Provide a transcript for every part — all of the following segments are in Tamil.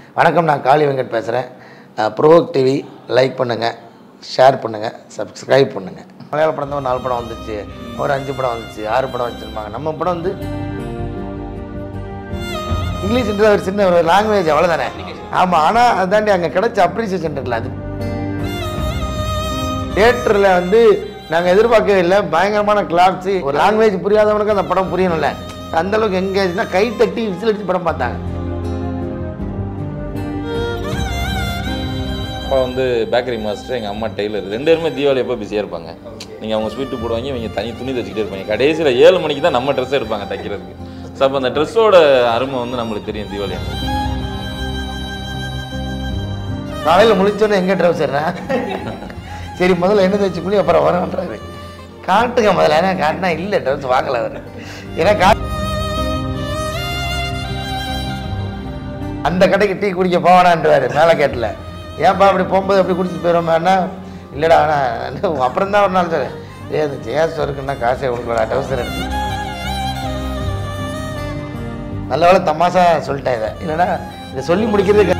வணக்கம் நான் காளி வெங்கட் பேசுகிறேன் ப்ரோக் டிவி லைக் பண்ணுங்கள் ஷேர் பண்ணுங்கள் சப்ஸ்கிரைப் பண்ணுங்கள் மலையாள படம் தான் ஒரு நாலு படம் வந்துச்சு ஒரு அஞ்சு படம் வந்துச்சு ஆறு படம் வச்சுருப்பாங்க நம்ம படம் வந்து இங்கிலீஷ்ன்றது ஒரு சின்ன ஒரு லாங்குவேஜ் அவ்வளோதானே ஆமாம் ஆனால் அதாண்டி அங்கே கிடைச்ச அப்ரிசியேஷன் இருக்குல்ல அது தியேட்டரில் வந்து நாங்கள் எதிர்பார்க்கவே இல்லை பயங்கரமான கிளாப்ஸு ஒரு லாங்குவேஜ் புரியாதவனுக்கு அந்த படம் புரியணும்ல அந்த அளவுக்கு எங்கேஜ்னா கை தட்டி விசில் அடிச்சு படம் பார்த்தாங்க அப்பா வந்து பேக்கரி மாஸ்டர் எங்கள் அம்மா டெய்லர் ரெண்டு பேருமே தீபாவளி எப்போ பிஸியாக இருப்பாங்க நீங்கள் அவங்க ஸ்வீட்டு போடுவாங்க இவங்க தனி துணி தைச்சிக்கிட்டே இருப்பாங்க கடைசியில் ஏழு மணிக்கு தான் நம்ம ட்ரெஸ் எடுப்பாங்க தைக்கிறதுக்கு ஸோ அப்போ அந்த ட்ரெஸ்ஸோட அருமை வந்து நம்மளுக்கு தெரியும் தீபாவளி அன்னைக்கு. காலையில் முழிச்சோன்னே எங்கே ட்ரௌசர்னா சரி முதல்ல என்ன தைச்சு குழி அப்புறம் வரேன்றாரு காட்டுங்க முதல்ல ஏன்னா காட்டினா இல்லை ட்ரௌஸ் வாங்கல அவர் ஏன்னா கா அந்த கடைக்கு டீ குடிக்க போவானான்றாரு மேலே கேட்டில் ஏன்ப்பா அப்படி போகும்போது அப்படி குடிச்சிட்டு போயிடுவோம்னா இல்லைடா ஆனால் அப்புறம் தான் ஒரு நாள் சார் ஏ அது ஜெயாஸ் இருக்குன்னா காசே கொடுக்கலடா ட்ரௌசர் எடுத்து நல்ல வேளை தமாசா சொல்லிட்டேன் இதை இல்லைன்னா இதை சொல்லி முடிக்கிறது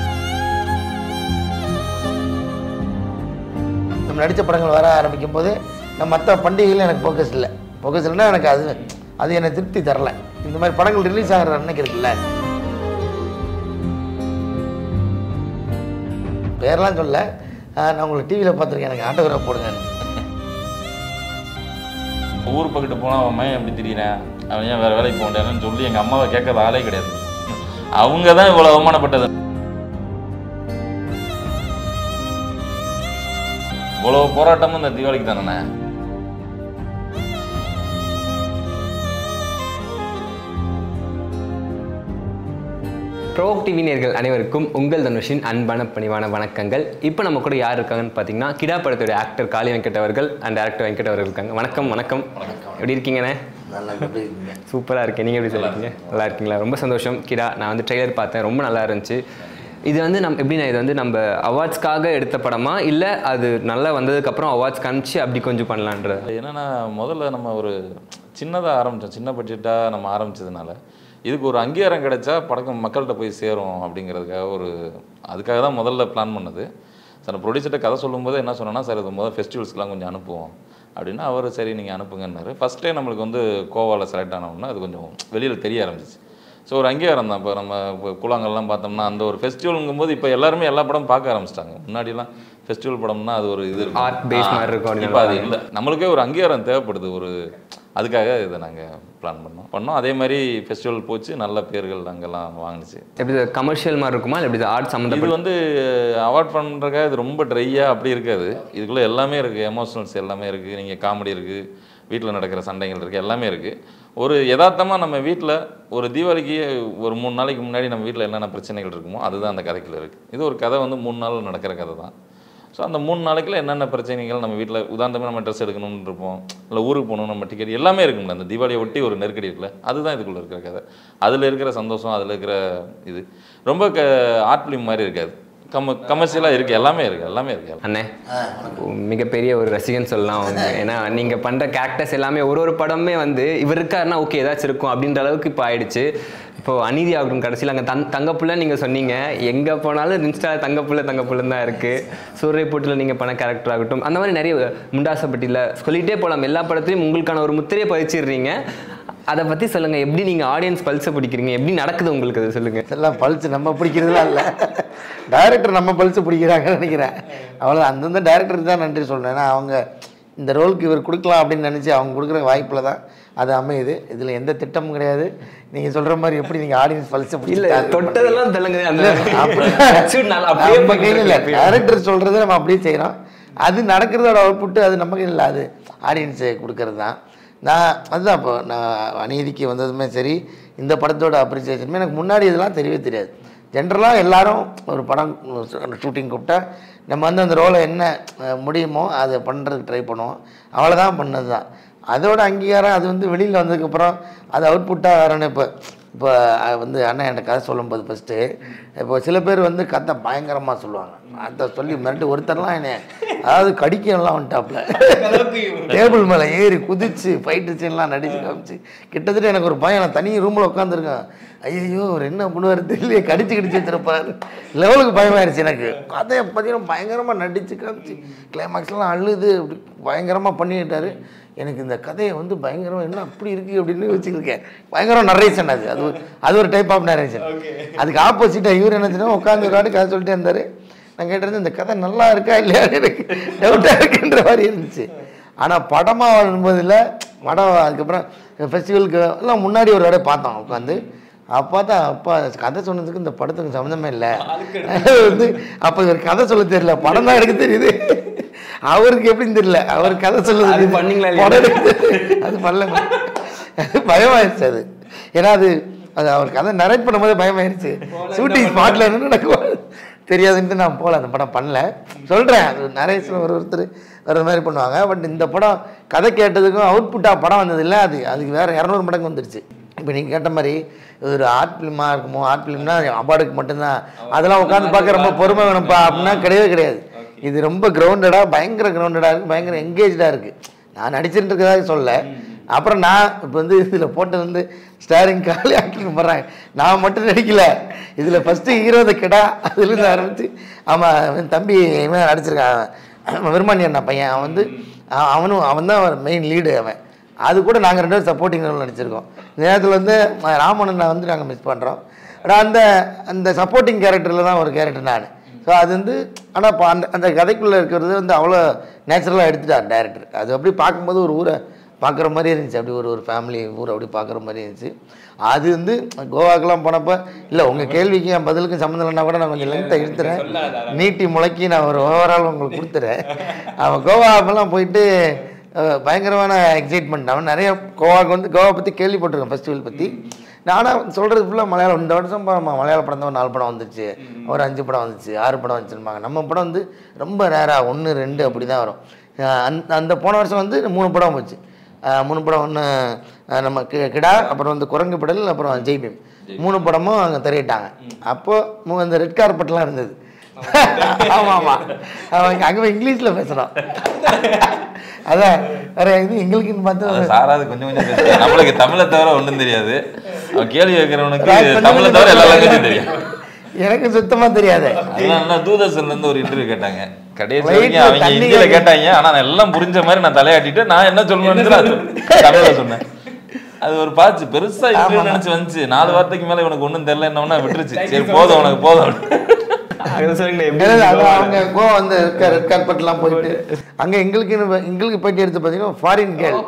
நம்ம நடித்த படங்கள் வர ஆரம்பிக்கும் போது நம்ம மற்ற பண்டிகைகளும் எனக்கு ஃபோக்கஸ் இல்லை ஃபோக்கஸ் இல்லைன்னா எனக்கு அது அது எனக்கு திருப்தி தரல இந்த மாதிரி படங்கள் ரிலீஸ் ஆகிற அன்னைக்கு இருக்குல்ல பேரெல்லாம் சொல்ல ஆஹ் நான் உங்களை டிவியில் பார்த்துருக்கேன் எனக்கு ஆட்டோகிராஃப் போடுங்க ஊர் பக்கத்து போனால் அவன் மையம் எப்படி திரியிறேன் அவன் ஏன் வேறு வேலைக்கு போக முடியாதுன்னு சொல்லி எங்கள் அம்மாவை கேட்கறது ஆளே கிடையாது அவங்க தான் இவ்வளோ அவமானப்பட்டது இவ்வளோ போராட்டமும் இந்த தீபாவளிக்கு தானே ப்ரோக் டிவி நேர்கள் அனைவருக்கும் உங்கள் தனுஷின் அன்பான பணிவான வணக்கங்கள் இப்போ நம்ம கூட யார் இருக்காங்கன்னு பார்த்தீங்கன்னா கிடா படத்துடைய ஆக்டர் காளி வெங்கட் அவர்கள் அண்ட் டேரக்டர் வெங்கட் அவர்கள் இருக்காங்க வணக்கம் வணக்கம் எப்படி இருக்கீங்கண்ணே நல்லா எப்படி இருக்கீங்க சூப்பராக இருக்கேன் நீங்கள் எப்படி சொல்லிருக்கீங்க நல்லா இருக்கீங்களா ரொம்ப சந்தோஷம் கிடா நான் வந்து ட்ரெய்லர் பார்த்தேன் ரொம்ப நல்லா இருந்துச்சு இது வந்து நம்ம எப்படின்னா இது வந்து நம்ம அவார்ட்ஸ்க்காக எடுத்த படமா இல்லை அது நல்லா வந்ததுக்கப்புறம் அவார்ட்ஸ் காமிச்சு அப்படி கொஞ்சம் பண்ணலான்றது என்னன்னா முதல்ல நம்ம ஒரு சின்னதாக ஆரம்பித்தோம் சின்ன பட்ஜெட்டாக நம்ம ஆரம்பிச்சதுனால இதுக்கு ஒரு அங்கீகாரம் கிடைச்சா படக்கம் மக்கள்கிட்ட போய் சேரும் அப்படிங்கிறதுக்காக ஒரு அதுக்காக தான் முதல்ல பிளான் பண்ணது சார் நான் ப்ரொடியூசர்கிட்ட கதை சொல்லும்போது என்ன சொன்னேன்னா சார் இது முதல் ஃபெஸ்டிவல்ஸ்க்குலாம் கொஞ்சம் அனுப்புவோம் அப்படின்னா அவர் சரி நீங்கள் அனுப்புங்கன்னாரு ஃபஸ்ட்டே நம்மளுக்கு வந்து கோவாவில் செலக்ட் ஆனோம்னா அது கொஞ்சம் வெளியில் தெரிய ஆரம்பிச்சிச்சு ஸோ ஒரு அங்கீகாரம் தான் இப்போ நம்ம இப்போ கூழாங்கல்லாம் பார்த்தோம்னா அந்த ஒரு ஃபெஸ்டிவலுங்கும்போது இப்போ எல்லாருமே எல்லா படம் பார்க்க ஆரம்பிச்சிட்டாங்க முன்னாடிலாம் ஃபெஸ்டிவல் படம்னா அது ஒரு இது இருக்கும். Art base ஆ, மாதிரி இருக்கும் அப்படின்னு இப்போ அது இல்லை நம்மளுக்கே ஒரு அங்கீகாரம் தேவைப்படுது ஒரு அதுக்காக இதை நாங்கள் பிளான் பண்ணோம் பண்ணோம் அதே மாதிரி ஃபெஸ்டிவல் போச்சு நல்ல பேர்கள் அங்கெல்லாம் வாங்குச்சு எப்படி கமர்ஷியல் மாதிரி இருக்குமா இல்லை எப்படி ஆர்ட் இது சம்மந்தப்பட்ட வந்து அவார்ட் பண்ணுறக்காக இது ரொம்ப ட்ரையாக அப்படி இருக்காது இதுக்குள்ளே எல்லாமே இருக்குது எமோஷனல்ஸ் எல்லாமே இருக்குது நீங்கள் காமெடி இருக்குது வீட்டில் நடக்கிற சண்டைகள் இருக்குது எல்லாமே இருக்குது ஒரு யதார்த்தமாக நம்ம வீட்டில் ஒரு தீபாவளிக்கு ஒரு மூணு நாளைக்கு முன்னாடி நம்ம வீட்டில் என்னென்ன பிரச்சனைகள் இருக்குமோ அதுதான் அந்த கதைக்குள்ள இருக்குது இது ஒரு கதை வந்து மூணு நாள் நடக்கிற கதை தான் ஸோ அந்த மூணு நாளைக்குள்ள என்னென்ன பிரச்சனைகள் நம்ம வீட்டில் உதாரணமாக நம்ம ட்ரெஸ் எடுக்கணும்னு இருப்போம் இல்லை ஊருக்கு போகணும் நம்ம டிக்கெட் எல்லாமே இருக்கும்ல அந்த தீபாவளியை ஒட்டி ஒரு நெருக்கடி இருக்குல்ல அதுதான் இதுக்குள்ளே இருக்கிற கதை அதில் இருக்கிற சந்தோஷம் அதில் இருக்கிற இது ரொம்ப க ஆர்ட் ஃபிலிம் மாதிரி இருக்காது கம கமர்ஷியலாக இருக்குது எல்லாமே இருக்குது எல்லாமே இருக்குது அண்ணே மிகப்பெரிய ஒரு ரசிகன் சொல்லலாம் அவங்க ஏன்னா நீங்க பண்ற கேரக்டர்ஸ் எல்லாமே ஒரு ஒரு படமே வந்து இவர் இருக்காருன்னா ஓகே ஏதாச்சும் இருக்கும் அப்படின்ற அளவுக்கு இப்போ ஆயிடுச்சு இப்போ அநீதி ஆகட்டும் கடைசியில் அங்கே தங் தங்கப்புள்ள நீங்க சொன்னீங்க எங்க போனாலும் இன்ஸ்டா தங்கப்புள்ள தங்கப்புள்ள தான் இருக்கு சூரியப்பூட்டில் நீங்க பண்ண கேரக்டர் ஆகட்டும் அந்த மாதிரி நிறைய முண்டாசப்பட்டியில் சொல்லிட்டே போகலாம் எல்லா படத்துலையும் உங்களுக்கான ஒரு முத்திரையை பதிச்சிடுறீங்க அதை பத்தி சொல்லுங்க எப்படி நீங்க ஆடியன்ஸ் பல்ஸை பிடிக்கிறீங்க எப்படி நடக்குது உங்களுக்கு அது சொல்லுங்க இதெல்லாம் பல்ஸ் நம்ம பிடிக்கிறதுலாம் இல்லை டைரக்டர் நம்ம பல்ஸ் பிடிக்கிறாங்கன்னு நினைக்கிறேன் அவ்வளோ அந்தந்த டைரக்டருக்கு தான் நன்றி சொல்கிறேன் ஏன்னா அவங்க இந்த ரோலுக்கு இவர் கொடுக்கலாம் அப்படின்னு நினச்சி அவங்க கொடுக்குற வாய்ப்பில் தான் அது அமையுது இதில் எந்த திட்டமும் கிடையாது நீங்கள் சொல்கிற மாதிரி எப்படி நீங்கள் ஆடியன்ஸ் பல்ஸை இல்ல பிடிச்சி தொட்டதெல்லாம் தெலுங்கு அந்த அப்படி attitude நல்லா அப்படியே நம்ம போய்க்கிட்டு கையில் இல்லை இருக்கு. டேரக்டர் சொல்கிறத நம்ம அப்படியே செய்கிறோம் அது நடக்கிறதோட அவுட்புட்டு அது நம்ம கையில் இல்லை அது ஆடியன்ஸு கொடுக்கறது தான் நான் அதுதான் இப்போ நான் அநீதிக்கு வந்ததுமே சரி இந்த படத்தோட அப்ரிசியேஷனுமே எனக்கு முன்னாடி இதெல்லாம் தெரியவே தெரியாது ஜென்ரலாக எல்லாரும் ஒரு படம் ஷூட்டிங் கூப்பிட்டா நம்ம வந்து அந்த ரோலை என்ன அஹ், முடியுமோ அதை பண்ணுறதுக்கு ட்ரை பண்ணுவோம் அவ்வளோதான் பண்ணது தான் அதோட அங்கீகாரம் அது வந்து வெளியில் வந்ததுக்கப்புறம் அது அவுட்புட்டாக வரணும் இப்போ இப்போ அஹ், வந்து அண்ணன் என்கிட்ட கதை சொல்லும்போது ஃபஸ்ட்டு இப்போ சில பேர் வந்து கதை பயங்கரமாக சொல்லுவாங்க அதை சொல்லி மிரட்டி ஒருத்தர்லாம் என்னை அதாவது கடிக்கலாம் வந்துட்டாப்ல டேபிள் மேலே ஏறி குதிச்சு ஃபைட்டு சீன்லாம் நடிச்சு காமிச்சு கிட்டத்தட்ட எனக்கு ஒரு பயம் நான் தனி ரூமில் உட்காந்துருக்கேன் ஐயோ அவர் என்ன பண்ணுவார் தெரியலையே கடிச்சு கடிச்சு வச்சிருப்பாரு லெவலுக்கு பயமாயிருச்சு எனக்கு கதையை பார்த்தீங்கன்னா பயங்கரமாக நடிச்சு காமிச்சு கிளைமாக்ஸ்லாம் அழுது அப்படி பயங்கரமாக பண்ணிட்டாரு எனக்கு இந்த கதையை வந்து பயங்கரமாக என்ன அப்படி இருக்கு அப்படின்னு வச்சுருக்கேன் பயங்கரம் நரேஷன் அது அது ஒரு- அது ஒரு டைப் ஆஃப் நரேஷன் அதுக்கு ஆப்போசிட்டாக இவர் என்ன செய்யணும் உட்காந்து உட்காந்து கதை சொல்லிட்டே இருந்தார் நான் கேட்டிருந்தேன் இந்த கதை நல்லா இருக்கா இல்லையா எனக்கு டவுட்டாக இருக்குன்ற மாதிரி இருந்துச்சு ஆனால் படமாக வரும்போதில் படம் அதுக்கப்புறம் ஃபெஸ்டிவலுக்கு எல்லாம் முன்னாடி ஒரு தடவை பார்த்தோம் உட்காந்து அப்போ தான் அப்பா கதை சொன்னதுக்கு இந்த படத்துக்கு சம்மந்தமே இல்லை வந்து அப்போ இவர் கதை சொல்ல தெரியல படம் தான் எனக்கு தெரியுது அவருக்கு எப்படின்னு தெரியல அவர் கதை சொல்லுது அது பண்ணீங்களா இல்லையா? படம் எடுத்து- அது பண்ணல அது பயமாயிருச்சு அது ஏன்னா அது அது அவர் கதை நரேட் பண்ணும்போது பயமாயிருச்சு ஷூட்டிங் ஸ்பாட்ல என்ன நடக்கும் தெரியாதுன்ட்டு நான் போகல அந்த படம் பண்ணல சொல்கிறேன் அது நரேஷன் ஒரு ஒருத்தர் வேறு மாதிரி பண்ணுவாங்க பட் இந்த படம் கதை கேட்டதுக்கும் அவுட்புட்டாக படம் வந்தது இல்லை அது அதுக்கு வேறு இரநூறு மடங்கு வந்துருச்சு இப்போ நீங்கள் கேட்ட மாதிரி இது ஒரு ஆர்ட் ஃபிலிமாக இருக்குமோ ஆர்ட் ஃபிலிம்னா அவார்டுக்கு மட்டும்தான் அதெல்லாம் உட்காந்து பார்க்க ரொம்ப பொறுமை வேணும்ப்பா அப்படின்னா கிடையவே கிடையாது இது ரொம்ப கிரவுண்டடாக பயங்கர கிரவுண்டடாக இருக்குது பயங்கர எங்கேஜாக இருக்குது நான் நடிச்சுட்டு இருக்கதாக சொல்ல அப்புறம் நான் இப்போ வந்து இதில் போட்டது வந்து ஸ்டாரிங் காலி ஆக்டிங் பண்ணுறாங்க நான் மட்டும் நடிக்கல இதில் ஃபஸ்ட்டு ஹீரோத கிடா அதுலேருந்து ஆரம்பித்து ஆமாம் அவன் தம்பி இவன் நடிச்சிருக்கான் அவன் விரும்மாண்டி அண்ணா பையன் அவன் வந்து அவன் அவனும் அவன் தான் மெயின் லீடு அவன் அது கூட நாங்கள் ரெண்டு பேரும் சப்போர்ட்டிங் ரோல் நடிச்சிருக்கோம் இந்த நேரத்தில் வந்து அஹ், ராமண்ணனை வந்து நாங்கள் மிஸ் பண்ணுறோம் ஆனால் அந்த அந்த சப்போர்ட்டிங் கேரக்டரில் தான் ஒரு கேரக்டர் நான் ஸோ அது வந்து ஆனால் இப்போ அந்த அந்த கதைக்குள்ளே இருக்கிறது வந்து அவ்வளோ நேச்சுரலாக எடுத்துட்டார் டேரக்டர் அது அப்படி பார்க்கும்போது ஒரு ஊரை பார்க்குற மாதிரி இருந்துச்சு அப்படி ஒரு ஒரு ஃபேமிலி ஊரை அப்படி பார்க்குற மாதிரி இருந்துச்சு அது வந்து கோவாக்கெல்லாம் போனப்போ இல்லை உங்கள் கேள்விக்கு என் பதிலுக்கும் சம்மந்தம் இல்லைன்னா கூட நான் கொஞ்சம் லென்த்தாக இழுத்துறேன் நீட்டி முளைக்கி நான் ஒரு ஓவரால் உங்களுக்கு கொடுத்துறேன் அவன் கோவாக்கெல்லாம் போயிட்டு அஹ், பயங்கரமான எக்ஸைட்மெண்ட் அவன் நிறைய கோவாக்கு வந்து கோவா பற்றி கேள்விப்பட்டிருக்கேன் ஃபெஸ்டிவல் பற்றி நானும் சொல்கிறது ஃபுல்லாக மலையாளம் இந்த வருஷம் ப- ம- மலையாள படம் தான் ஒரு நாலு படம் வந்துச்சு ஒரு அஞ்சு படம் வந்துச்சு ஆறு படம் வந்துச்சுருப்பாங்க நம்ம படம் வந்து ரொம்ப ரேராக ஒன்று ரெண்டு அப்படி தான் வரும் அஹ் அந்த அந்த போன வருஷம் வந்து மூணு படம் போச்சு அஹ் மூணு படம் ஒன்று நம்ம கி- கிடா அப்புறம் வந்து குரங்கு படல் அப்புறம் ஜெய்பீம் மூணு படமும் அங்கே திரையிட்டாங்க அப்போது அந்த ரெட் கார்பெட்லாம் இருந்தது ஆமாம் ஆமாம் அவங்க அங்கே போய் இங்கிலீஷில் பேசுகிறோம் அதான் வேற இது எங்களுக்குன்னு பார்த்து அது சாராது கொஞ்சம் கொஞ்சம் பேசுறான். நம்மளுக்கு தமிழை தவிர ஒண்ணும் தெரியாது அவன் கேள்வி கேட்கறவனுக்கு கொஞ்சம் தமிழை கொஞ்சம் தவிர எல்லா பேசுவாங்க. லாங்குவேஜும் தெரியும் எனக்கு சுத்தமாக தெரியாது அதெல்லாம் என்ன தூதர்ஷன்ல இருந்து ஒரு இன்டர்வியூ கேட்டாங்க கடைசி Wait, வரைக்கும் அவங்க தண்ணி ஹிந்தியில கேட்க- கேட்டாங்க ஆனா நான் எல்லாம் புரிஞ்ச மாதிரி நான் தலையாட்டிட்டு நான் என்ன சொல்லணும்னு நான் தமிழ்ல சொன்னேன் அது ஒரு பாச்சு பெருசா இன்டர்வியூ நினைச்சு வந்துச்சு நாலு வார்த்தைக்கு மேல இவனுக்கு ஒண்ணும் தெரியல என்ன விட்டுருச்சு சரி போதும் உனக்கு போதும் அது சொல்லுங்க எப்படி ஏன்னா அது அவங்க கோவா வந்து ரெட் கார்பெட்லாம் போயிட்டு அங்க எங்களுக்கு எங்களுக்கு போயிட்டு எடுத்து பார்த்தீங்கன்னா ஃபாரின் கேர்ள்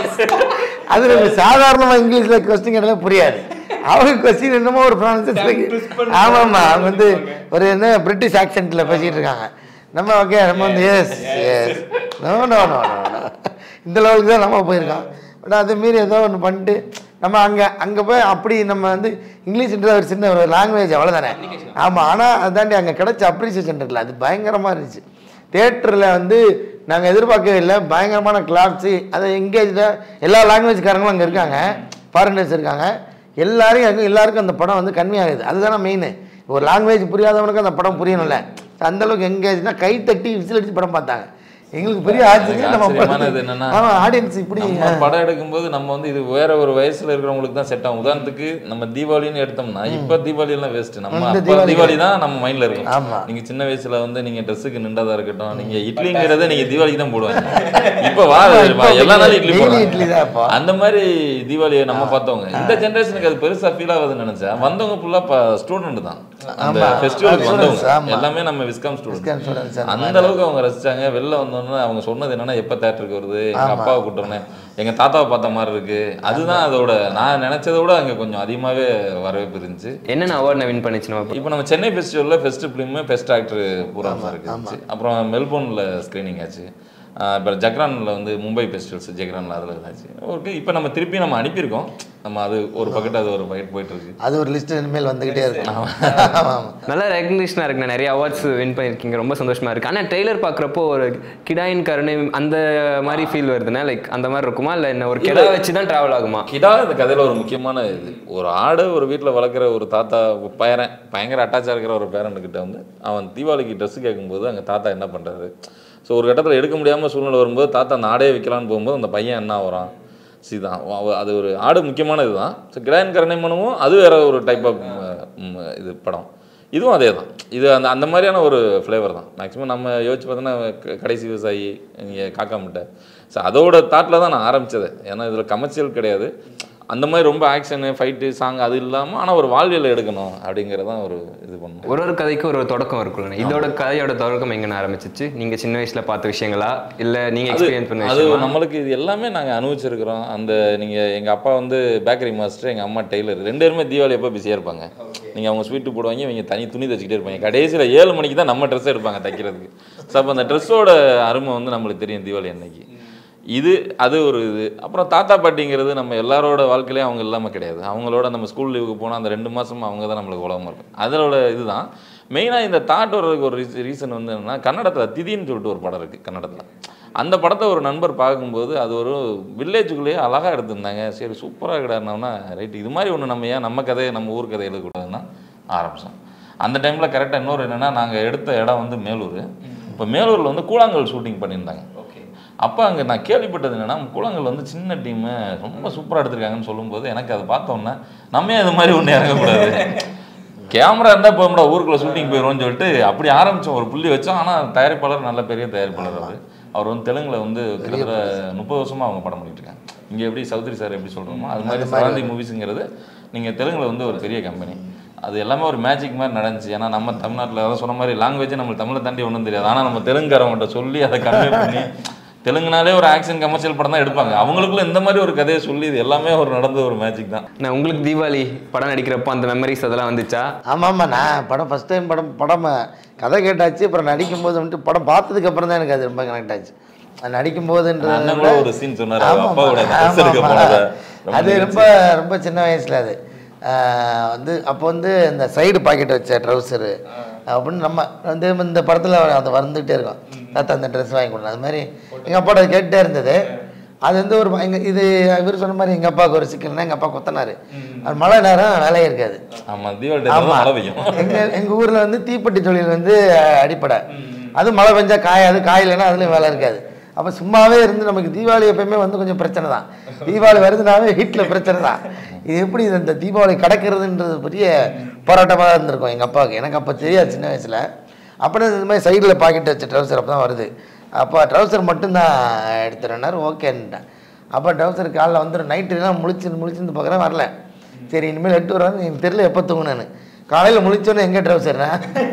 அது நம்ம சாதாரணமா இங்கிலீஷ்ல கொஸ்டின் கேட்டாலே புரியாது அவங்க கொஸ்டின் என்னமோ ஒரு ப்ரானன்சியேஷன் ஆமாம்மா அவங்க வந்து ஒரு என்ன பிரிட்டிஷ் ஆக்சென்ட்ல பேசிட்டு இருக்காங்க நம்ம ஓகே நம்ம வந்து yes yes no no no no இந்த லெவலுக்கு தான் நம்ம போயிருக்கோம் பட் அதை மீறி ஏதோ ஒன்று பண்ணிட்டு நம்ம அங்கே அங்கே போய் அப்படி நம்ம வந்து இங்கிலீஷ்ன்றது ஒரு சின்ன ஒரு லாங்குவேஜ் அவ்வளோதானே ஆமாம் ஆனால் அதாண்டி அங்கே கிடைச்ச அப்ரிசியேஷன் இருக்குல்ல அது பயங்கரமாக இருந்துச்சு தேட்டரில் வந்து நாங்கள் எதிர்பார்க்கவே இல்லை பயங்கரமான கிளாப்ஸு அதை எங்கேஜாக எல்லா லாங்குவேஜ்காரங்களும் அங்கே இருக்காங்க ஃபாரினர்ஸ் இருக்காங்க எல்லாரையும் அங்கே எல்லாருக்கும் அந்த படம் வந்து கம்மியாகுது அதுதானே மெயின் ஒரு லாங்குவேஜ் புரியாதவனுக்கு அந்த படம் புரியணும்ல அந்த அளவுக்கு எங்கேஜ்னா கை தட்டி விசில் அடிச்சு படம் பார்த்தாங்க எங்களுக்கு பெரிய ஆச்சரியம் நம்ம ஆச்சரியமானது என்னன்னா, ஆமாம் ஆடியன்ஸ் இப்படி நம்ம படம் எடுக்கும்போது நம்ம வந்து இது வேற ஒரு வயசுல இருக்கிறவங்களுக்கு தான் செட் ஆகும் உதாரணத்துக்கு நம்ம தீபாவளின்னு எடுத்தோம்னா இப்ப தீபாவளி எல்லாம் வேஸ்ட் நம்ம இந்த அப்ப தீபாவளி தீபாவளி தான் நம்ம மைண்ட்ல இருக்கும் ஆமா. நீங்க சின்ன வயசுல வந்து நீங்க ட்ரெஸ்ஸுக்கு நின்றதா இருக்கட்டும் நீங்க இட்லிங்கிறத நீங்க தீபாவளிக்கு தான் போடுவாங்க இப்ப வா இப்ப எல்லா நாளும் இட்லி daily போடுறாங்க. இட்லி தான் இப்போ. அந்த மாதிரி தீபாவளியை நம்ம பார்த்தவங்க இந்த ஜெனரேஷனுக்கு அது பெருசா ஃபீல் ஆகுதுன்னு நினைச்சேன் வந்தவங்க ஃபுல்லா ஸ்டூடெண்ட் தான் அந்த ஆமா. ஃபெஸ்டிவலுக்கு Students, வந்தவங்க ஆமா. எல்லாமே நம்ம விஸ்காம் Viscom ஸ்டூடெண்ட் students அந்த அந்த அளவுக்கு அவங்க ரசிச்சாங்க வெளில வந்தோன்னே அவங்க சொன்னது என்னன்னா எப்ப தேட்டருக்கு வருது எங்க அப்பாவை கூட்டுறேன் எங்க தாத்தாவை பார்த்த மாதிரி இருக்கு அதுதான் அதோட நான் நினைச்சதை விட அங்க கொஞ்சம் அதிகமாவே வரவேற்பு இருந்துச்சு என்னென்ன அவார்ட் வின் பண்ணிச்சு நம்ம இப்போ நம்ம சென்னை ஃபெஸ்டிவல்ல ஃபெஸ்ட் ஃபிலிம் பெஸ்ட் ஆக்டர் பூரா இருக்கு அப்புறம் மெல்போர்ன்ல ஸ்க்ரீனிங் ஆச்சு ஆஹ் இப்போ ஜக்ரான்ல வந்து மும்பை ஃபெஸ்டிவல்ஸ் ஜக்ரான்ல அதில் ஆச்சு ஓகே இப்போ நம்ம திருப்பி நம்ம அனுப்பியிருக்கோம் நம்ம அது ஒரு பக்கெட் அது ஒரு பக்கெட் போயிட்டு இருக்கு அது ஒரு லிஸ்ட் இனிமேல் வந்துகிட்டே இருக்கும் ஆமாம் ஆமாம் நல்ல ரெகக்னிஷனாக இருக்கு நிறைய அவார்ட்ஸ் வின் பண்ணியிருக்கீங்க ரொம்ப சந்தோஷமா இருக்கு ஆனால் ட்ரெய்லர் பார்க்குறப்போ ஒரு கிடாயின் கருணை அந்த மாதிரி ஃபீல் வருதுன்னா லைக் அந்த மாதிரி இருக்குமா இல்லை என்ன ஒரு கிடா வச்சு தான் ட்ராவல் ஆகுமா கிடா இந்த கதையில ஒரு முக்கியமான இது ஒரு ஆடு ஒரு வீட்டில் வளர்க்குற ஒரு தாத்தா ஒரு பேரன் பயங்கர அட்டாச்சாக இருக்கிற ஒரு பேரனுக்கிட்ட வந்து அவன் தீபாவளிக்கு ட்ரெஸ் கேட்கும்போது அங்கே தாத்தா என்ன பண்ணுறாரு ஸோ ஒரு கட்டத்தில் எடுக்க முடியாமல் சூழ்நிலை வரும்போது தாத்தா அந்த ஆடே வைக்கலான்னு போகும்போது அந்த பையன் என்ன ஆகுறான் இதுதான் அவ- அது ஒரு ஆடு முக்கியமான இதுதான் ஸோ கிராண்ட் கருணைமனமும் அது வேற ஒரு டைப் ஆஃப் இது படம் இதுவும் அதே தான் இது அந்த அந்த மாதிரியான ஒரு ஃப்ளேவர் தான் மேக்ஸிமம் நம்ம யோசிச்சு பார்த்தோன்னா க- கடைசி விவசாயி நீங்கள் காக்கா முட்டை ஸோ அதோட தாட்டில் தான் நான் ஆரம்பித்தது ஏன்னா இதில் கமர்ஷியல் கிடையாது அந்த மாதிரி ரொம்ப ஆக்ஷனு ஃபைட்டு சாங் அது இல்லாமல் ஆனால் ஒரு வாழ்வியல் எடுக்கணும் அப்படிங்கிறதான் ஒரு இது பண்ணணும் ஒரு ஒரு கதைக்கும் ஒரு ஒரு தொடக்கம் இருக்குல்ல இதோட கதையோட தொடக்கம் எங்கன்னு ஆரம்பிச்சிச்சு நீங்க சின்ன வயசுல பார்த்த விஷயங்களா இல்ல நீங்க அது எக்ஸ்பீரியன்ஸ் பண்ண அது விஷயமா நம்மளுக்கு இது எல்லாமே நாங்கள் அனுபவிச்சிருக்கிறோம் அந்த நீங்கள் எங்கள் அப்பா வந்து பேக்கரி மாஸ்டர் எங்கள் அம்மா டெய்லர் ரெண்டு பேருமே தீபாவளி எப்போ பிஸியாக இருப்பாங்க நீங்கள் அவங்க ஸ்வீட்டு போடுவாங்க இவங்க தனி துணி தைச்சிக்கிட்டே இருப்பாங்க கடைசியில் ஏழு மணிக்கு தான் நம்ம ட்ரெஸ் எடுப்பாங்க தைக்கிறதுக்கு ஸோ அப்போ அந்த ட்ரெஸ்ஸோட அருமை வந்து நம்மளுக்கு தெரியும் தீபாவளி அன்னைக்கு இது அது ஒரு இது அப்புறம் தாத்தா பாட்டிங்கிறது நம்ம எல்லாரோட வாழ்க்கையிலையும் அவங்க இல்லாமல் கிடையாது அவங்களோட நம்ம ஸ்கூல் லீவுக்கு போனால் அந்த ரெண்டு மாதம் அவங்க தான் நம்மளுக்கு உலகமாக இருக்கும் அதோட இதுதான் மெயினாக இந்த தாட் வர்றதுக்கு ஒரு ரீசன் வந்து என்னன்னா கன்னடத்தில் திதின்னு சொல்லிட்டு ஒரு படம் இருக்குது கன்னடத்தில் அந்த படத்தை ஒரு நண்பர் பார்க்கும்போது அது ஒரு வில்லேஜுக்குள்ளேயே அழகாக எடுத்திருந்தாங்க சரி சூப்பராக கிடாருனோம்னா ரைட் இது மாதிரி ஒன்று நம்ம ஏன் நம்ம கதையை நம்ம ஊர் கதை எழுதக்கூடாதுன்னா ஆரம்பித்தோம் அந்த டைமில் கரெக்டாக இன்னொரு என்னென்னா நாங்கள் எடுத்த இடம் வந்து மேலூர் இப்போ மேலூரில் வந்து கூழாங்கல் ஷூட்டிங் பண்ணியிருந்தாங்க அப்போ அங்கே நான் கேள்விப்பட்டது என்னன்னா கூழாங்கல் வந்து சின்ன டீமு ரொம்ப சூப்பராக எடுத்திருக்காங்கன்னு சொல்லும்போது எனக்கு அதை பார்த்தோன்னே நம்ம ஏன் இது மாதிரி ஒன்று இறங்கக்கூடாது கேமரா இருந்தால் போகும்டா ஊருக்குள்ள ஷூட்டிங் போயிடுவோம்னு சொல்லிட்டு அப்படி ஆரம்பித்தோம் ஒரு புள்ளி வச்சோம் ஆனால் தயாரிப்பாளர் நல்ல பெரிய தயாரிப்பாளர் அவர் அவர் வந்து தெலுங்குல வந்து கிட்டத்தட்ட முப்பது வருஷமாக அவங்க படம் பண்ணிட்டு இருக்காங்க இங்கே எப்படி சௌத்ரி சார் எப்படி சொல்கிறோமோ அது மாதிரி சராந்தி மூவிஸுங்கிறது நீங்கள் தெலுங்குல வந்து ஒரு பெரிய கம்பெனி அது எல்லாமே ஒரு மேஜிக் மாதிரி நடந்துச்சு ஏன்னா நம்ம தமிழ்நாட்டில் அதான் சொன்ன மாதிரி லாங்குவேஜ் நம்மளுக்கு தமிழை தாண்டி ஒன்றும் தெரியாது ஆனால் நம்ம தெலுங்குக்காரவங்கள்ட்ட சொல்லி அதை கன்வே பண்ணி தெலுங்குனாலே ஒரு ஆக்ஷன் கமர்ஷியல் படம் தான் எடுப்பாங்க அவங்களுக்குள்ள இந்த மாதிரி ஒரு கதையை சொல்லி இது எல்லாமே ஒரு நடந்த ஒரு மேஜிக் தான் நான் உங்களுக்கு தீபாவளி படம் நடிக்கிறப்போ அந்த மெமரிஸ் அதெல்லாம் வந்துச்சா ஆமாம் ஆமாம் நான் படம் ஃபஸ்ட் டைம் படம் படம் கதை கேட்டாச்சு அப்புறம் நடிக்கும்போது வந்துட்டு படம் பார்த்ததுக்கு அப்புறம் தான் எனக்கு அது ரொம்ப கனெக்ட் ஆச்சு அது நடிக்கும்போதுன்றது அண்ணன் கூட ஒரு scene சொன்னாரு, ஆமாம், அப்பாவோட ஆமாம், dress எடுக்க ஆமாம். போனதை. ரொம்ப அது நெகிழ்ச்சி. ரொம்ப ரொம்ப சின்ன வயசில் அது ஆஹ் வந்து அப்போ வந்து இந்த சைடு பாக்கெட் வச்ச ட்ரௌசரு அப்படின்னு நம்ம வந்து இந்த படத்தில் அதை வந்துகிட்டே இருக்கும் தாத்தா அந்த ட்ரெஸ் வாங்கி கொடுங்க அது மாதிரி எங்கள் அப்பாவோட அது கேட்டுட்டே இருந்தது அது வந்து ஒரு எங்க இது இவர் சொன்ன மாதிரி எங்கள் அப்பாவுக்கு ஒரு சிக்கல்னா எங்கள் அப்பா கொத்தனாரு அது மழை நேரம் வேலையே இருக்காது ஆமா தீபாவளி time ல ஆமா. மழை பெய்யும் எங்க எங்க ஊர்ல வந்து தீப்பெட்டி தொழில் வந்து அஹ், அடிப்படை அது மழை பெஞ்சா காயாது காயலைன்னா அதுலயும் வேலை இருக்காது அப்ப சும்மாவே இருந்து நமக்கு தீபாவளி எப்பயுமே வந்து கொஞ்சம் பிரச்சனை தான் தீபாவளி வருதுனாவே வீட்டில் பிரச்சனை தான் இது எப்படி இது இந்த தீபாவளி கடக்கிறதுன்றது பெரிய போராட்டமாக இருந்திருக்கும் எங்கள் அப்பாவுக்கு எனக்கு அப்போ தெரியாது சின்ன வயசில் அப்புறம் இந்த மாதிரி சைடில் பாக்கெட் வச்ச ட்ரௌசர் அப்போ தான் வருது அப்போ ட்ரௌசர் மட்டும்தான் எடுத்துறேன்னாரு ஓகேன்ட்டேன் அப்போ ட்ரௌசர் காலைல வந்துடும் நைட்டுலாம் முழிச்சு முழிச்சிருந்து பார்க்குறேன் வரல சரி இனிமேல் எட்டு வருவாங்க எனக்கு தெரியல எப்போ தூங்குனேன்னு காலையில் முழிச்சோன்னே எங்கே ட்ரௌசர்னா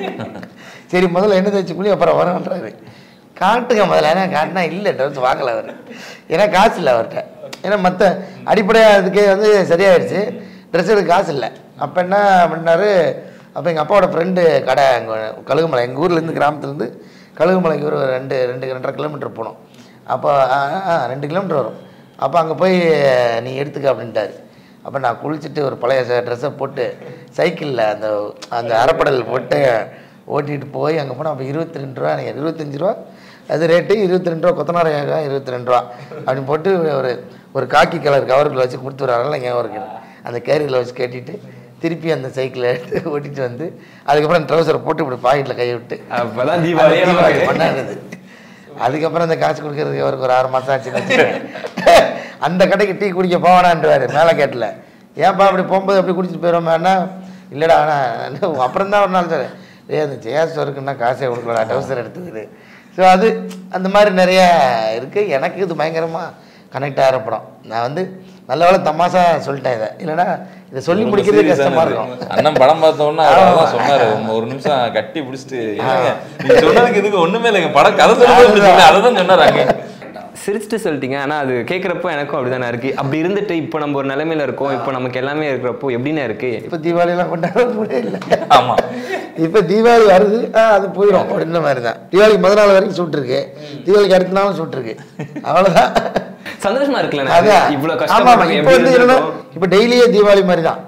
சரி முதல்ல என்ன தேய்ச்சி குளி அப்புறம் வரேன்றாரு காட்டுங்க முதல்ல ஏன்னா காட்டினா இல்லை ட்ரௌசர் வாங்கலை அவர் ஏன்னா காசு இல்லை அவர்கிட்ட ஏன்னா மற்ற அடிப்படையாக இதுக்கே வந்து சரியாயிடுச்சு ட்ரெஸ் எடுக்க காசு இல்லை அப்போ என்ன பண்ணாரு அப்போ எங்கள் அப்பாவோட ஃப்ரெண்டு கடை அங்கே கழுகுமலை எங்கள் ஊர்லேருந்து கிராமத்துலேருந்து கழுகுமலைக்கு ஒரு ரெண்டு ரெண்டு ரெண்டரை கிலோமீட்டர் போனோம் அப்போ ஆ, ஆ, ரெண்டு கிலோமீட்டர் வரும் அப்போ அங்கே போய் நீ எடுத்துக்க அப்படின்ட்டாரு அப்போ நான் குளிச்சுட்டு ஒரு பழைய ட்ரெஸ்ஸை போட்டு சைக்கிளில் அந்த அந்த அரைப்படல் போட்டு ஓட்டிகிட்டு போய் அங்கே போனால் அப்போ இருபத்தி ரெண்டு ரூபா நீங்கள் இருபத்தஞ்சி ரூபா அது ரேட்டு இருபத்தி ரெண்டு ரூபா கொத்தனாரையாக இருபத்தி ரெண்டு ரூபா அப்படின்னு போட்டு ஒரு ஒரு காக்கி கலர் கவருக்குள்ள வச்சு கொடுத்துருவாங்கல்ல ஞாபகம் இருக்குது அந்த கேரியில் வச்சு கட்டிட்டு திருப்பி அந்த சைக்கிளை எடுத்து ஓட்டிட்டு வந்து அதுக்கப்புறம் ட்ரௌசரை போட்டு இப்படி பாக்கெட்டில் கையை விட்டு அப்பதான் அது தீபாவளி தீபாவளி கொண்டாடுறது அதுக்கப்புறம் அந்த காசு கொடுக்கறதுக்கு அவருக்கு ஒரு ஆறு மாதம் ஆச்சுன்னு வச்சுக்கோங்க. அந்த கடைக்கு டீ குடிக்க போவானான்றாரு மேலே கேட்டில் ஏன்ப்பா அப்படி போகும்போது அப்படி குடிச்சிட்டு போயிடுவோம்னா இல்லைடா ஆனால் அப்புறம் தான் ஒரு நாள் சார் ஏ அந்த ஜெயா ஸ்டோருக்குன்னா காசே கொடுக்கலடா டவுசர் எடுத்துக்கிது ஸோ அது அந்த மாதிரி நிறைய இருக்குது எனக்கு இது பயங்கரமாக கனெக்ட் ஆகிற படம் நான் வந்து நல்ல வேளை தமாஷா சொல்லிட்டேன் இதை இல்லைன்னா இதை சொல்லி ரொம்ப முடிக்கிறதே serious கஷ்டமாக ஆனது. இருக்கும் அண்ணன் படம் பார்த்தோன்னா அதான் சொன்னாரு ஒரு- ஒரு நிமிஷம் கட்டி பிடிச்சிட்டு "என்னங்க, நீங்க சொன்னதுக்கு இதுக்கு ஒண்ணுமே இல்லைங்க படம் கதை சொல்லும்போது அதுதான் சொன்னாரு அங்க சிரிச்சுட்டு சொல்லிட்டீங்க ஆனா அது கேட்குறப்போ எனக்கும் அப்படிதானே இருக்கு அப்படி இருந்துட்டு இப்போ நம்ம ஒரு நிலைமையில இருக்கோம் இப்போ நமக்கு எல்லாமே இருக்கிறப்போ எப்படிண்ணே இருக்கு இப்போ தீபாவளிலாம் கொண்டாட முடியல ஆமா இப்போ தீபாவளி வருது ஆ அது போயிடும் அப்படின்ற மாதிரி தான் தீபாவளிக்கு முதல் நாள் வரைக்கும் சூட் இருக்கு தீபாவளிக்கு அடுத்த நாளும் சூட் இருக்கு அவ்வளோதான் சந்தோஷமா இருக்குல்ல அதான் இவ்வளவு ஆமா ஆமா கஷ்டப்பட்டு இப்போ வந்து என்னன்னா இப்போ டெய்லியே தீபாவளி மாதிரி தான்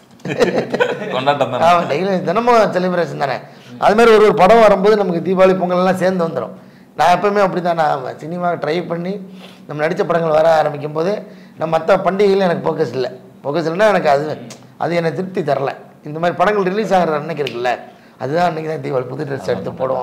கொண்டாட்டம் தானே ஆமாம் டெய்லி தினமும் செலிப்ரேஷன் தானே அது மாதிரி ஒரு ஒரு படம் வரும்போது நமக்கு தீபாவளி பொங்கல் எல்லாம் சேர்ந்து வந்துடும் நான் எப்பவுமே அப்படி தான் நான் சினிமா ட்ரை பண்ணி நம்ம நடித்த படங்கள் வர ஆரம்பிக்கும் போது நம்ம மற்ற பண்டிகைகளும் எனக்கு ஃபோக்கஸ் இல்லை ஃபோக்கஸ் இல்லைன்னா எனக்கு அது அது எனக்கு திருப்தி தரல இந்த மாதிரி படங்கள் ரிலீஸ் ஆகிற அன்னைக்கு இருக்குல்ல அதுதான் அன்னைக்கு தான் தீபாவளி புது ட்ரெஸ் எடுத்து போடுவோம்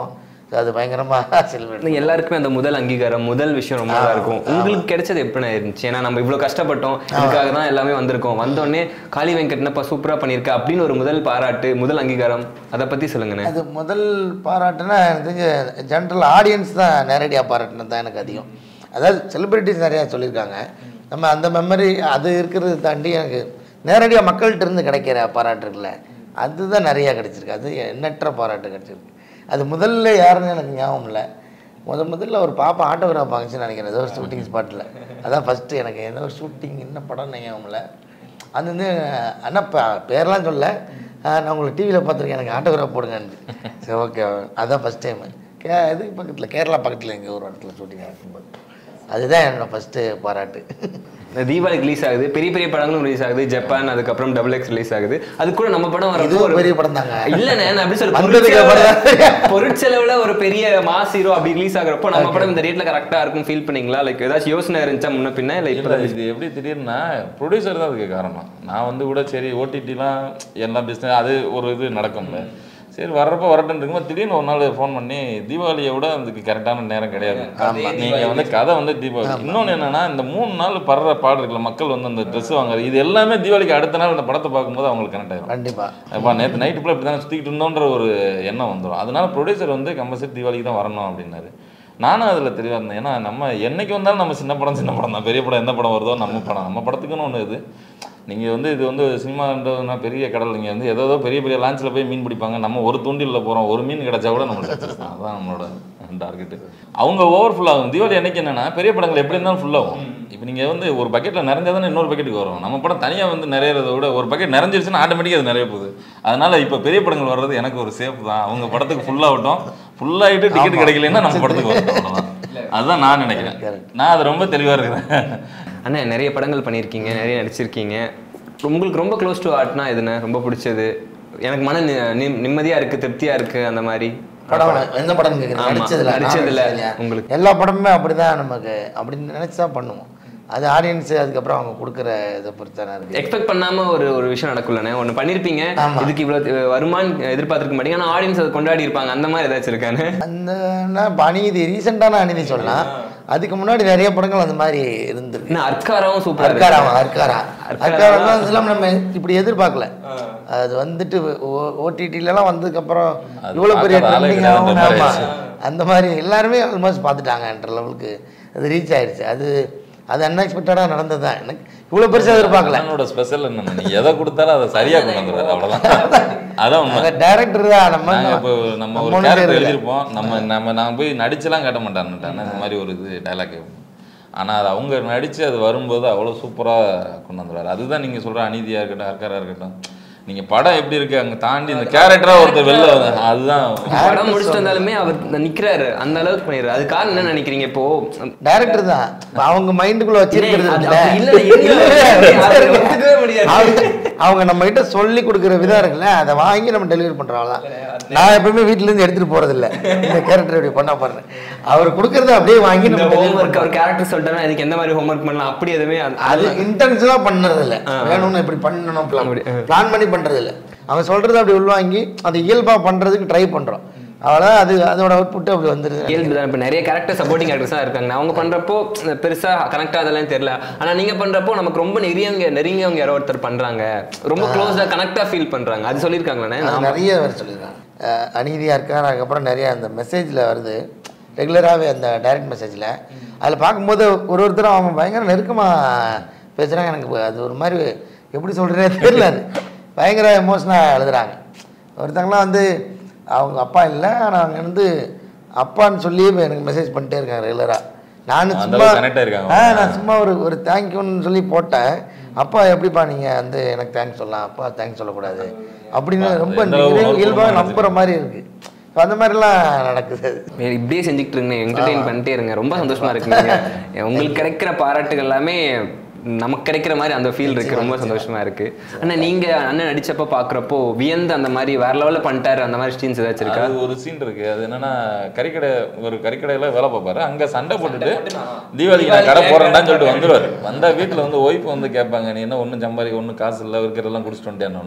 ஸோ அது பயங்கரமாக செலிப்ரேட் ஆனா எல்லாருக்குமே அந்த முதல் அங்கீகாரம் முதல் விஷயம் ரொம்ப நல்லா இருக்கும் உங்களுக்கு கிடைச்சது எப்படி இருந்துச்சு ஏன்னா நம்ம இவ்வளவு கஷ்டப்பட்டோம் இதுக்காக தான் எல்லாமே வந்திருக்கோம் வந்தோடனே காளி வெங்கட்னப்பா சூப்பரா பண்ணியிருக்க அப்படின்னு ஒரு முதல் பாராட்டு முதல் அங்கீகாரம் அதை பத்தி சொல்லுங்கண்ணே அது முதல் பாராட்டுனா எனக்கு தெரிஞ்ச ஜென்ரல் ஆடியன்ஸ் தான் நேரடியாக பாராட்டினது தான் எனக்கு அதிகம் அதாவது செலிப்ரிட்டிஸ் நிறையா சொல்லியிருக்காங்க நம்ம அந்த மெமரி அது இருக்கிறது தாண்டி எனக்கு நேரடியாக மக்கள்கிட்ட இருந்து கிடைக்கிற பாராட்டு இருக்குல்ல அதுதான் நிறையா கிடைச்சிருக்கு அது எண்ணற்ற பாராட்டு கிடைச்சிருக்கு அது முதல்ல யாருன்னு எனக்கு ஞாபகம் இல்லை முத முதல்ல ஒரு பாப்பா ஆட்டோகிராஃப் வாங்கிச்சுன்னு நினைக்கிறேன் ஏதோ ஒரு ஷூட்டிங் ஸ்பாட்டில் அதான் ஃபஸ்ட்டு எனக்கு ஏதோ ஒரு ஷூட்டிங் என்ன படம் ஞாபகம் இல்லை அது வந்து அண்ணா ப- பேர்லாம் சொல்ல ஆஹ் நான் உங்களை டிவியில் பார்த்துருக்கேன் எனக்கு ஆட்டோகிராஃப் போடுங்கன்னு சரி ஓகே அதான் ஃபஸ்ட் டைம் கே இது பக்கத்தில் கேரளா பக்கத்தில் எங்கள் ஒரு இடத்துல ஷூட்டிங் நடக்கும்போது அதுதான் என்னோட ஃபஸ்ட்டு பாராட்டு இந்த தீபாவளிக்கு ரிலீஸ் ஆகுது பெரிய பெரிய படங்களும் ரிலீஸ் ஆகுது ஜப்பான் அதுக்கப்புறம் டபுள் எக்ஸ் ரிலீஸ் ஆகுது அது கூட நம்ம படம் இது வரப்போ ஒரு பெரிய படம் தாங்க இல்லண்ணே நான் அப்படி சொல்ல வந்ததுக்கு அப்புறம் பொருட்செலவுல ஒரு பெரிய மாஸ் ஹீரோ அப்படி ரிலீஸ் ஆகுறப்போ நம்ம படம் இந்த ரேட்ல கரெக்டா இருக்கும் ஃபீல் பண்ணீங்களா லைக் ஏதாச்சும் யோசனை இருந்துச்சா முன்ன பின்ன இல்ல இப்போ இல்லை இது எப்படி திடீர்னா ப்ரொடியூசர் தான் அதுக்கு காரணம் நான் வந்து கூட சரி ஓடிடிலாம் எல்லாம் பிஸ்னஸ் அது ஒரு இது நடக்கும்ல சரி வர்றப்ப வரட்டுன்னு இருக்கும்போது திடீர்னு ஒரு நாள் ஃபோன் பண்ணி தீபாவளியை விட அதுக்கு கரெக்டான நேரம் கிடையாது நீங்கள் வந்து கதை வந்து தீபாவளி இன்னொன்று என்னன்னா இந்த மூணு நாள் படுற பாடு இருக்குல்ல மக்கள் வந்து அந்த ட்ரெஸ் வாங்குறது இது எல்லாமே தீபாவளிக்கு அடுத்த நாள் இந்த படத்தை பார்க்கும்போது அவங்களுக்கு கனெக்ட் ஆயிரும் கண்டிப்பாக அப்பா நேற்று நைட்டு ஃபுல்லாக இப்படி தானே சுற்றிக்கிட்டு இருந்தோன்ற ஒரு எண்ணம் வந்துடும் அதனால ப்ரொடியூசர் வந்து கம்பல்சரி தீபாவளிக்கு தான் வரணும் அப்படின்னாரு நானும் அதில் தெளிவாக இருந்தேன் ஏன்னா நம்ம என்னைக்கு வந்தாலும் நம்ம சின்ன படம் சின்ன படம் தான் பெரிய படம் எந்த படம் வருதோ நம்ம படம் நம்ம படத்துக்குன்னு ஒன்று இது நீங்கள் வந்து இது வந்து சினிமான்றதுனா பெரிய கடல் நீங்கள் வந்து ஏதோ ஏதோ பெரிய பெரிய லான்ச்சில் போய் மீன் பிடிப்பாங்க நம்ம ஒரு தூண்டிலில் போகிறோம் ஒரு மீன் கிடைச்சா கூட நம்மளுக்கு success தான் அதான் நம்மளோட டார்கெட்டு அவங்க ஓவர் ஃபுல் ஆகும் தீபாவளி என்னைக்கு என்னன்னா பெரிய படங்கள் எப்படி இருந்தாலும் full ஆகும் இப்போ நீங்கள் வந்து ஒரு பக்கெட்டில் நிறைஞ்சா தானே இன்னொரு பக்கெட்டுக்கு வரும் நம்ம படம் தனியாக வந்து நிறையறத விட ஒரு பக்கெட் நிறைஞ்சிருச்சுன்னா ஆட்டோமேட்டிக்காக அது நிறைய போகுது அதனால இப்போ பெரிய படங்கள் வர்றது எனக்கு ஒரு சேஃப் தான் அவங்க படத்துக்கு ஃபுல்லாகட்டும் ஃபுல்லாகிட்டு டிக்கெட் கிடைக்கலன்னா நம்ம படத்துக்கு வரட்டும் அவ்வளவுதான். அதுதான் நான் நினைக்கிறேன் நான் அது ரொம்ப தெளிவாக இருக்கிறேன் அண்ணா நிறைய படங்கள் பண்ணியிருக்கீங்க நிறைய நடிச்சிருக்கீங்க உங்களுக்கு ரொம்ப க்ளோஸ் டு ஆர்ட்னா எதுண்ணே ரொம்ப பிடிச்சது எனக்கு மன நி- நிம்- நிம்மதியா இருக்கு திருப்தியா இருக்கு அந்த மாதிரி படம் எந்த படம் கேட்குறீங்க ஆமா, நடிச்சதுல நடிச்சதுல நான் நடிச்சதுலையா? உங்களுக்கு. எல்லா படமுமே அப்படிதான் நமக்கு அப்படின்னு நினைச்சு தான் பண்ணுவோம் அது ஆடியன்ஸ் அதுக்கப்புறம் அவங்க கொடுக்குற இதை பொறுத்து தானே இருக்கு எக்ஸ்பெக்ட் பண்ணாம ஒரு ஒரு விஷயம் நடக்கும்லண்ணே ஒன்று பண்ணியிருப்பீங்க ஆமா. இதுக்கு இவ்வளோ வருமானு எதிர்பார்த்துருக்க மாட்டீங்க ஆனால் ஆடியன்ஸ் அதை கொண்டாடி இருப்பாங்க அந்த மாதிரி ஏதாச்சும் இருக்கானே அந்த நான் இப்ப அநீதி ரீசெண்டான அநீதி சொல்லலாம் அதுக்கு முன்னாடி நிறைய படங்கள் அந்த மாதிரி இருந்திருக்கு இன்னும் அர்க்காராவும் சூப்பராக இருக்கு அர்க்காரா அர்க்காரா அர்க்காரா தான் இதெல்லாம் நம்ம இப்படி எதிர்பார்க்கல அது வந்துட்டு ஓடிடிலலாம் வந்ததுக்கப்புறம் அது இவ்வளோ பெரிய பார்க்காத ஆளே ட்ரெண்டிங் கிடையாது, ஆகும் அந்த மாதிரி ஆமா. ஆயிடுச்சு. அந்த மாதிரி எல்லாருமே ஆல்மோஸ்ட் பார்த்துட்டாங்கன்ற லெவலுக்கு அது ரீச் ஆயிடுச்சு அது அது அன்எக்ஸ்பெக்டடாக நடந்தது தான் எனக்கு இவ்வளோ பெருசாக எதிர்பார்க்கல அண்ணனோட ஸ்பெஷல் என்ன நீ எதை கொடுத்தாலும் அதை சரியா கொண்டு வந்துடுறாரு அவ்வளவுதான் அதான் உண்மை அந்த டேரக்டர் தான் நம்ம நாங்க இப்போ நம்ம ஒரு ஒண்ணும் கேரக்டர் தெரியல. எழுதியிருப்போம் நம்ம நம்ம நான் போய் நடிச்செல்லாம் காட்ட மாட்டான்னுட்டாங்க இந்த மாதிரி ஒரு இது டைலாக் ஆனா அது அவங்க நடிச்சு அது வரும்போது அவ்வளவு சூப்பரா கொண்டு வந்துடுறாரு அதுதான் நீங்க சொல்ற அநீதியா இருக்கட்டும் அர்க்காரா இருக்கட்டும் நீங்க படம் எப்படி இருக்கு அங்க தாண்டி இந்த கேரக்டரா ஒருத்தர் வெளில வந்து அதுதான் படம் முடிச்சுட்டு வந்தாலுமே அவர் நிக்கிறாரு அந்த அளவுக்கு பண்ணிடுறாரு அது காரணம் என்ன நினைக்கிறீங்க இப்போ டேரக்டர் தான் இப்ப அவங்க மைண்டுக்குள்ள வச்சிருக்கிறது அது இல்ல. அப்படி இல்ல, இல்ல, இல்ல, அதை ஒத்துக்கவே முடியாது. அவங்க அவங்க நம்ம கிட்ட சொல்லி கொடுக்குற விதம் இருக்குல்ல அதை வாங்கி நம்ம டெலிவரி பண்றோம் நான் எப்பவுமே வீட்ல இருந்து எடுத்துட்டு போறது இல்ல இந்த கேரக்டர் இப்படி பண்ண பாருங்க அவர் கொடுக்கறத அப்படியே வாங்கி இந்த நம்ம deliver ஹோம்ஒர்க் அவர் கேரக்டர் சொல்லிட்டாருன்னா இதுக்கு எந்த மாதிரி ஹோம்ஒர்க் பண்ணலாம் அப்படி எதுவுமே அந்த- அது இன்டென்ஷனா பண்ணறது இல்ல வேணும்னு இப்படி பண்ணணும் அப்படி, ஆ. பிளான் பண்ணி பண்றது இல்ல அவன் சொல்றதை அப்படி உள்வாங்கி அது இயல்பா பண்றதுக்கு ட்ரை பண்றோம் அவ்வளவுதான் அது அதோட அவுட்புட் அப்படி வந்துருது இயல்பு தான் இப்போ நிறைய கேரக்டர் சப்போர்ட்டிங் கேரக்டர்ஸாக இருக்காங்க அவங்க பண்றப்போ பெருசா கனெக்ட் ஆகலாம் தெரியல ஆனா நீங்க பண்றப்போ நமக்கு ரொம்ப நெருங்கியவங்க நெருங்கியவங்க யாரோ ஒருத்தர் பண்றாங்க ரொம்ப க்ளோஸா கனெக்டா ஃபீல் பண்றாங்க அது சொல்லியிருக்காங்களே அது நிறைய பேர் சொல்லியிருக்காங்க அஹ் அநீதியா இருக்கா அதுக்கப்புறம் நிறைய அந்த மெசேஜில் வருது ரெகுலராகவே அந்த டைரக்ட் மெசேஜில் அதில் பார்க்கும்போது ஒரு ஒருத்தரும் அவங்க பயங்கர நெருக்கமாக பேசுகிறாங்க எனக்கு அது ஒரு மாதிரி எப்படி சொல்கிறேனே தெரியல அது பயங்கர எமோஷனாக எழுதுறாங்க ஒருத்தங்களாம் வந்து அவங்க அப்பா இல்லை ஆனால் அவங்க வந்து அப்பான்னு சொல்லி இப்ப எனக்கு மெசேஜ் பண்ணிட்டே இருக்காங்க ரெகுலராக நான் அந்த சும்மா அளவுக்கு connect ஆயிருக்காங்க. ஆ நான் சும்மா ஒரு ஒரு தேங்க்யூன்னு சொல்லி போட்டேன் அப்பா எப்படிப்பா நீங்கள் வந்து எனக்கு தேங்க்ஸ் சொல்லலாம் அப்பா தேங்க்ஸ் சொல்லக்கூடாது அப்படின்னு ரொம்ப எந்த அளவுக்கு work இயல்பாக பண்ணணும் நம்புற மாதிரி இருக்கு So அந்த மாதிரிலாம் நடக்குது அது வேற இப்படியே செஞ்சுக்கிட்டு இருங்க என்டர்டெயின் பண்ணிட்டே இருங்க ரொம்ப சந்தோஷமா இருக்கு நீங்க உங்களுக்கு கிடைக்கிற பாராட்டுகள் எல்லாமே நமக்கு கிடைக்கிற மாதிரி அந்த ஃபீல் இருக்கு ரொம்ப சந்தோஷமா இருக்கு ஆனா நீங்க அண்ணன் நடிச்சப்ப பாக்குறப்போ வியந்து அந்த மாதிரி வேற லெவல்ல பண்ணிட்டாரு அந்த மாதிரி சீன்ஸ் ஏதாச்சும் இருக்கா அது ஒரு சீன் இருக்கு அது என்னன்னா கறிக்கடை ஒரு கறிக்கடையில வேலை பார்ப்பாரு அங்க சண்டை போட்டுட்டு தீபாவளிக்கு நான் கடை போறேன்டான்னு சொல்லிட்டு வந்துருவாரு வந்தா வீட்டுல வந்து ஒய்ஃப் வந்து கேட்பாங்க நீ என்ன ஒன்றும் சம்பாதிக்க ஒன்றும் காசு இல்லை இருக்கிறதெல்லாம் குடிச்சிட்டு வந்துட்டேன்னு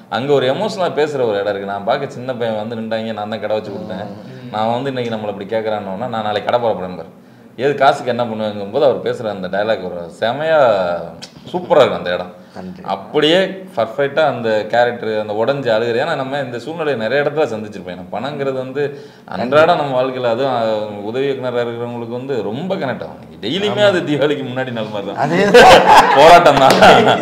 அங்கே ஒரு எமோஷனலாக பேசுகிற ஒரு இடம் இருக்குது நான் பார்க்க சின்ன பையன் வந்து நின்றாங்க நான் தான் கடை வச்சு கொடுத்தேன் நான் வந்து இன்னைக்கு நம்மளை இப்படி கேட்குறான்னா நான் நாளைக்கு கடை போட போகிறேன் பாரு ஏது காசுக்கு என்ன பண்ணுவேங்கும் போது அவர் பேசுகிற அந்த டயலாக் ஒரு செமையாக சூப்பராக இருக்கும் அந்த இடம் அப்படியே பர்ஃபெக்டாக அந்த கேரக்டர் அந்த உடஞ்சி அழுகுறது ஏன்னா நம்ம இந்த சூழ்நிலையை நிறைய இடத்துல சந்திச்சிருப்போம் ஏன்னா பணங்கிறது வந்து அன்றாடம் நம்ம வாழ்க்கையில் அதுவும் அஹ், உதவி இயக்குனராக இருக்கிறவங்களுக்கு வந்து ரொம்ப கனெக்ட் ஆகும் டெய்லியுமே அது தீபாவளிக்கு முன்னாடி நாள் மாதிரி தான் அதே போராட்டம் தான்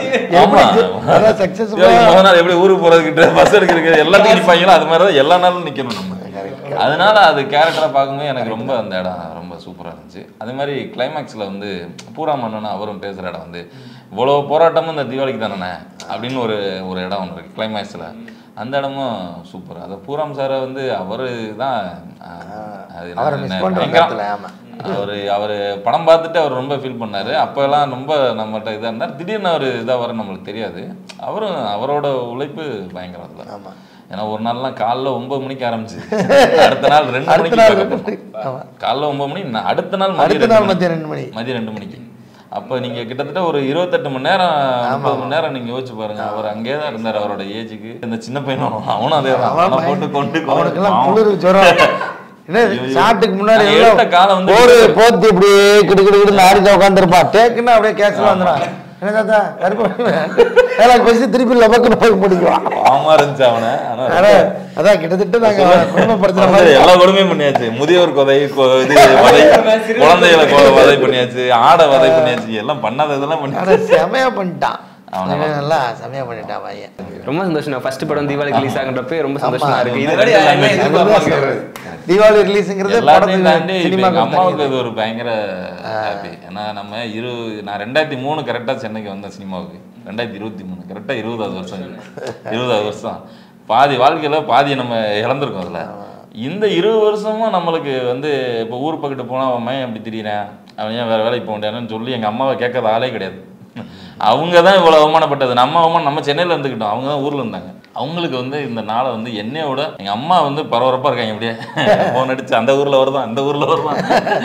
ஆமா அதான் successful-ஆ- தீபாவளிக்கு முதல் நாள் எப்படி ஊருக்கு போறதுக்கிட்ட பஸ் எடுக்கிறதுக்கு எல்லாத்தையும் நிற்பாங்களோ அது மாதிரி தான் எல்லா நாளும் நிற்கணும் நம்ம அதனால அது கேரக்டரை பார்க்கும்போது எனக்கு ரொம்ப அந்த இடம் ரொம்ப சூப்பராக இருந்துச்சு அதே மாதிரி கிளைமேக்ஸில் வந்து பூரா மன்னன் அவரும் பேசுகிற இடம் வந்து இவ்வளோ போராட்டமும் இந்த தீபாவளிக்கு தானே அப்படின்னு ஒரு ஒரு இடம் ஒன்று இருக்குது கிளைமேக்ஸில் அந்த இடமும் சூப்பர் அது பூராம் சாரை வந்து அவர் தான் அஹ், அது அவரை என்ன- மிஸ் பண்ற பயங்கரம். இடத்துல ஆமா அவர் அவர் படம் பார்த்துட்டு அவர் ரொம்ப ஃபீல் பண்ணாரு அப்போல்லாம் ரொம்ப நம்மகிட்ட இதாக இருந்தார் திடீர்னு அவர் இதாக வர நம்மளுக்கு தெரியாது அவரும் அவரோட உழைப்பு பயங்கரம் அதில் ஆமா ஏன்னா ஒரு நாள்லாம் காலைல ஒன்பது மணிக்கு ஆரம்பிச்சு அடுத்த நாள் ரெண்டு அடுத்த மணிக்கு நாள் பார்க்க ரெண்டு போனோம். மணிக்கு. ஆமா. காலைல ஒன்பது மணி நா- அடுத்த நாள் மதியம் அடுத்த ரெண்டு நாள் மணி. மதியம் ரெண்டு மணி மதியம் ரெண்டு மணிக்கு அப்போ நீங்க கிட்டத்தட்ட ஒரு இருபத்தெட்டு மணி நேரம் முப்பது மணி நேரம் நீங்க யோசிச்சு பாருங்க அவர் அங்கேயே தான் இருந்தார் அவரோட ஏஜுக்கு இந்த சின்ன பையனும் அவனும் அதே தான் அவன் அவனை போட்டு கொண்டு அவனுக்கெல்லாம் பாவம். குளிர் ஜுரம் என்ன ஐயோ. ஷாட்டுக்கு முன்னாடி நான் எல்லாம் எடுத்த காலம் வந்து ஒரு போத்தி இப்படி கிடு கிடு கிடுன்னு ஆடிதான் உட்காந்துருப்பான் டேக்குன்னு அப்படியே கேஸ்ல வந்துடும் என்ன தாத்தா கருப்பு எனக்கு பேசி திருப்பி லபக்குன்னு போய் முடிக்குவான் பாவமா இருந்துச்சு அவனை ஆனா அதான் அதான் கிட்டத்தட்ட நாங்க குடும்பப்படுத்துற வந்து மாதிரி எல்லா கொடுமையும் பண்ணியாச்சு முதியோர் கொலை கொ- இது வதை குழந்தைகளை கொ- வதை பண்ணியாச்சு ஆடை வதை பண்ணியாச்சு எல்லாம் பண்ணாத இதெல்லாம் ஆனா பண்ணியாச்சு செமையா பண்ணிட்டான் அவனை இவன் நல்லா செமையா பண்ணிட்டான் பையன் ரொம்ப சந்தோஷம் ஃபர்ஸ்ட் படம் தீபாவளிக்கு ரிலீஸ் ஆகுறப்ப ரொம்ப சந்தோஷமா ஆமா. இருக்கு அது இது எல்லாமே வரைக்கும் அதுதான் சொல்றது. தீபாவளி ரிலீஸுங்கிறது எல்லாத்தையும் தாண்டி இப்ப சினிமா எங்க அம்மாவுக்கு அது ஒரு பயங்கர ஹாப்பி ஏன்னா நம்ம இரு நான் ரெண்டாயிரத்தி மூணு கரெக்டா சென்னைக்கு வந்தேன் சினிமாவுக்கு ரெண்டாயிரத்தி இருபத்தி மூணு கரெக்டா இருபதாவது வருஷம் இருபதாவது வருஷம் பாதி வாழ்க்கையில பாதி நம்ம இழந்திருக்கோம் அதுல இந்த இருபது வருஷமும் நம்மளுக்கு வந்து இப்போ ஊர் பக்கத்து போனா அவன் மகன் எப்படி திடீரேன் அவன் ஏன் வேற வேலைக்கு போக முடியாதுன்னு சொல்லி எங்க அம்மாவை கேட்காத ஆளே கிடையாது அவங்க தான் இவ்வளோ அவமானப்பட்டது நம்ம அவமானம் நம்ம சென்னையில் இருந்துக்கிட்டோம் அவங்க தான் ஊரில் இருந்தாங்க அவங்களுக்கு வந்து இந்த நாளை வந்து என்னைய விட எங்கள் அம்மா வந்து பரபரப்பாக இருக்காங்க இப்படியே ஃபோன் அடிச்சு அந்த ஊரில் வருதான் அந்த ஊரில் வருதான்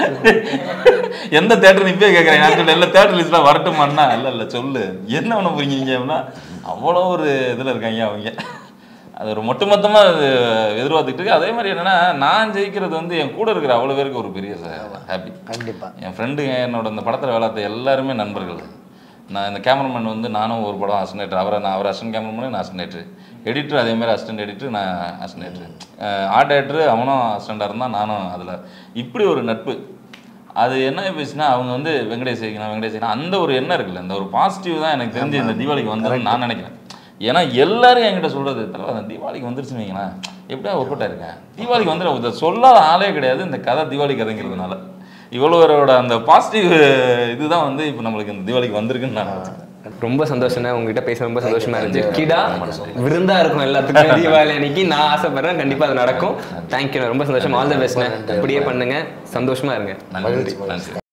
எந்த தேட்டர் இப்பயே கேட்குறேன் நான் சொல்ல எல்லா தேட்டர் லிஸ்ட்லாம் வரட்டுமான்னா இல்லை இல்லை சொல்லு என்ன பண்ண போறீங்க நீங்க அப்படின்னா அவ்வளோ ஒரு இதில் இருக்காங்க அவங்க அது ஒரு ஒட்டுமொத்தமாக அது எதிர்பார்த்துக்கிட்டு இருக்கு அதே மாதிரி என்னன்னா நான் ஜெயிக்கிறது வந்து என் கூட இருக்கிற அவ்வளோ பேருக்கு ஒரு பெரிய ஹாப்பி கண்டிப்பா என் ஃப்ரெண்டுங்க என்னோட இந்த படத்தில் வேலை பார்த்த எல்லாருமே நண்பர்கள் நான் இந்த கேமராமேன் வந்து நானும் ஒரு படம் அசினேட்டர் அவரை நான் அவர் அசிஸ்டன்ட் கேமராமேன் நான் அசினேட்டர் எடிட்டர் அதே மாதிரி அசிஸ்டன்ட் எடிட்டர் நான் அசினேட்டர் ஆர்ட் டேரக்டர் அவனும் அசிஸ்டண்டாக இருந்தான் நானும் அதில் இப்படி ஒரு நட்பு அது என்ன போச்சுன்னா அவங்க வந்து வெங்கடேஷ் வைக்கணும் வெங்கடேஷ் வைக்கணும் அந்த ஒரு எண்ணம் இருக்குல்ல இந்த ஒரு பாசிட்டிவ் தான் எனக்கு தெரிஞ்சு இந்த தீபாவளிக்கு வந்ததுன்னு நான் நினைக்கிறேன் ஏன்னா எல்லாரும் என்கிட்ட சொல்றது தலைவா அந்த தீபாவளிக்கு வந்துருச்சுன்னு வைங்களேன் எப்படியா ஒர்க் அவுட் இருக்கேன் தீபாவளிக்கு வந்துடும் இதை சொல்லாத ஆளே கிடையாது இந்த கதை தீபாவளி கதைங்கிறதுனால இவ்வளோ பேரோட அந்த பாசிட்டிவ் இதுதான் வந்து இப்போ நம்மளுக்கு இந்த தீபாவளிக்கு வந்திருக்குன்னு நான் நினைச்சேன் ரொம்ப சந்தோஷம்னா உங்ககிட்ட பேச ரொம்ப சந்தோஷமா இருந்துச்சு கிடா விருந்தா இருக்கும் எல்லாத்துக்கும் தீபாவளி அன்னைக்கு நான் ஆசைப்படுறேன் கண்டிப்பா அது நடக்கும் தேங்க்யூ ரொம்ப சந்தோஷம் ஆல் த பெஸ்ட்ண்ணே இப்படியே பண்ணுங்க சந்தோஷமா இருங்க நன்றி நன்றி